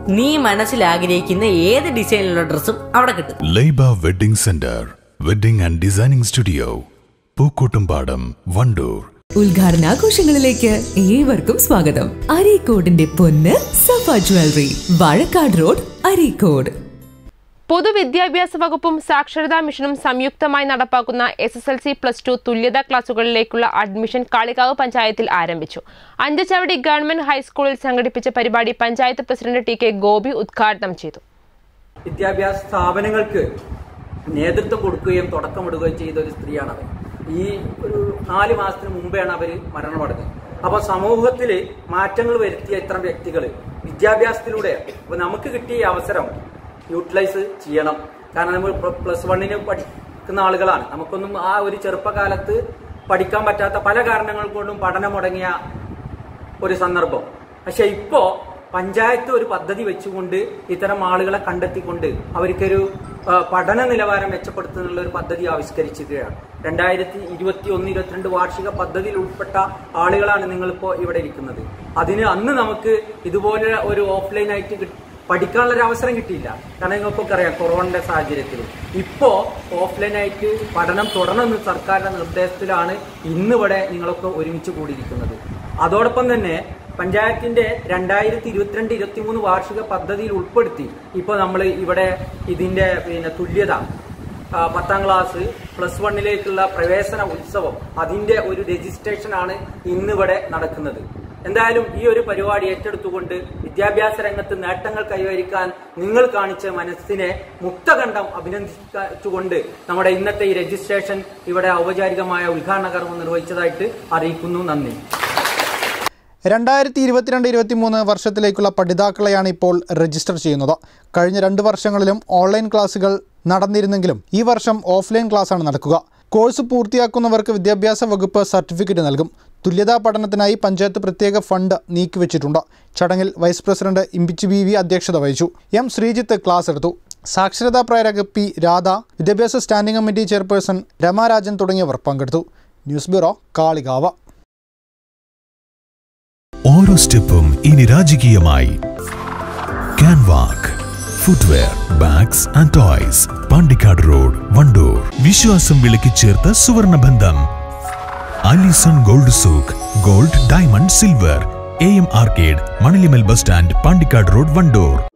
നീ മനസ്സിൽ ആഗ്രഹിക്കുന്ന ഏത് ഡിസൈനിലുള്ള ഡ്രസ്സും അവിടെ കിട്ടും Laiba wedding centre wedding and designing studio Pookkottumpadam Wandoor ഉദ്ഘാടനാഘോഷങ്ങളിലേക്ക് ഏവർക്കും സ്വാഗതം അരീക്കോടിന്റെ പൊന്ന് സഫ ജ്വല്ലറി വാഴക്കാട് റോഡ് അരീക്കോട് പൊതുവിദ്യാഭ്യാസ വകുപ്പും സാക്ഷരതാ മിഷനും സംയുക്തമായി നടപ്പാക്കുന്ന S S L C plus two തുല്യതാ ക്ലാസുകളിലേക്കുള്ള അഡ്മിഷൻ കാളികാവ് പഞ്ചായത്തിൽ ആരംഭിച്ചു അഞ്ചച്ചവടി ഗവൺമെന്റ് ഹൈസ്കൂളിൽ സംഘടിപ്പിച്ച പരിപാടി panchayat president T K Gopi ഉദ്ഘാടനം ചെയ്തു വിദ്യാഭ്യാസ സ്ഥാപനങ്ങൾക്ക് നേതൃത്വം കൊടുക്കുകയും തുടക്കമിടുകയും ചെയ്ത ഒരു സ്ത്രീയാണ് അവർ ഈ ഒരു നാല് മാസത്തിന് മുമ്പെയാണ് അവർ മരണമടഞ്ഞത് അപ്പൊ സമൂഹത്തിൽ മാറ്റങ്ങൾ വരുത്തിയ ഇത്തരം വ്യക്തികൾ വിദ്യാഭ്യാസത്തിലൂടെ അപ്പൊ നമുക്ക് കിട്ടിയ ഈ അവസരം യൂട്ടിലൈസ് ചെയ്യണം കാരണം നമ്മൾ പ്ലസ് വണ്ണിന് പഠിക്കുന്ന ആളുകളാണ് നമുക്കൊന്നും ആ ഒരു ചെറുപ്പകാലത്ത് പഠിക്കാൻ പറ്റാത്ത പല കാരണങ്ങൾ കൊണ്ടും പഠനം മുടങ്ങിയ ഒരു സന്ദർഭം പക്ഷെ ഇപ്പോ പഞ്ചായത്ത് ഒരു പദ്ധതി വെച്ചുകൊണ്ട് ഇത്തരം ആളുകളെ കണ്ടെത്തിക്കൊണ്ട് അവർക്കൊരു ആ, പഠന നിലവാരം മെച്ചപ്പെടുത്തുന്നുള്ള ഒരു പദ്ധതി ആവിഷ്കരിച്ചിരിക്കുകയാണ് രണ്ടായിരത്തി ഇരുപത്തി ഒന്ന് ഇരുപത്തിരണ്ട് വാർഷിക പദ്ധതിയിൽ ഉൾപ്പെട്ട ആളുകളാണ് നിങ്ങളിപ്പോ ഇവിടെ ഇരിക്കുന്നത് അതിന് അന്ന് നമുക്ക് ഇതുപോലെ ഒരു ഓഫ്ലൈൻ ആയിട്ട് കിട്ടി- പഠിക്കാനുള്ള ഒരു അവസരം കിട്ടിയില്ല കാരണം നിങ്ങൾക്കൊക്കെ അറിയാം കൊറോണയുടെ സാഹചര്യത്തിലും ഇപ്പോ ഓഫ്ലൈൻ ആയിട്ട് പഠനം തുടരണമെന്ന് സർക്കാരിന്റെ നിർദ്ദേശത്തിലാണ് ഇന്നിവിടെ നിങ്ങളൊക്കെ ഒരുമിച്ച് കൂടിയിരിക്കുന്നത് അതോടൊപ്പം തന്നെ പഞ്ചായത്തിന്റെ രണ്ടായിരത്തി ഇരുപത്തിരണ്ട് ഇരുപത്തിമൂന്ന് വാർഷിക പദ്ധതിയിൽ ഉൾപ്പെടുത്തി ഇപ്പോൾ നമ്മൾ ഇവിടെ ഇതിന്റെ പിന്നെ തുല്യത ആ, പത്താം ക്ലാസ് പ്ലസ് വണ്ണിലേക്കുള്ള പ്രവേശന ഉത്സവം അതിന്റെ ഒരു രജിസ്ട്രേഷൻ ആണ് ഇന്നിവിടെ നടക്കുന്നത് എന്തായാലും ഈ ഒരു പരിപാടി ഏറ്റെടുത്തുകൊണ്ട് വിദ്യാഭ്യാസ രംഗത്ത് നേട്ടങ്ങൾ കൈവരിക്കാൻ നിങ്ങൾ കാണിച്ച മനസ്സിനെ മുക്തകണ്ഠം അഭിനന്ദിച്ചുകൊണ്ട് നമ്മുടെ ഇന്നത്തെ ഈ രജിസ്ട്രേഷൻ ഇവിടെ ഔപചാരികമായ ഉദ്ഘാടന കർമ്മം നിർവഹിച്ചതായിട്ട് അറിയിക്കുന്നു നന്ദി രണ്ടായിരത്തി ഇരുപത്തിരണ്ട് ഇരുപത്തിമൂന്ന് വർഷത്തിലേക്കുള്ള പഠിതാക്കളെയാണ് ഇപ്പോൾ രജിസ്റ്റർ ചെയ്യുന്നത് കഴിഞ്ഞ രണ്ട് വർഷങ്ങളിലും ഓൺലൈൻ ക്ലാസുകൾ നടന്നിരുന്നെങ്കിലും ഈ വർഷം ഓഫ്ലൈൻ ക്ലാസ്സാണ് നടക്കുക കോഴ്സ് പൂർത്തിയാക്കുന്നവർക്ക് വിദ്യാഭ്യാസ വകുപ്പ് സർട്ടിഫിക്കറ്റ് നൽകും തുല്യതാ പഠനത്തിനായി പഞ്ചായത്ത് പ്രത്യേക ഫണ്ട് നീക്കിവെച്ചിട്ടുണ്ട് ചടങ്ങിൽ vice president Imbichi B V അധ്യക്ഷത വഹിച്ചു എം ശ്രീജിത്ത് ക്ലാസ് എടുത്തു സാക്ഷരതാ പ്രേരക പി രാധ വിദ്യാഭ്യാസ സ്റ്റാൻഡിംഗ് കമ്മിറ്റി ചെയർപേഴ്സൺ രമാരാജൻ തുടങ്ങിയവർ പങ്കെടുത്തു ന്യൂസ് ബ്യൂറോ കാളികാവ ഓരോ സ്റ്റെപ്പും ഇനി രാജകീയമായി Canwalk footwear bags and toys Pandikkad road Wandoor വിശ്വാസം വിളക്കി ചേർത്ത സുവർണ ബന്ധം Alison gold souk gold diamond silver A M arcade Manalimal bus stand Pandikkad road Wandoor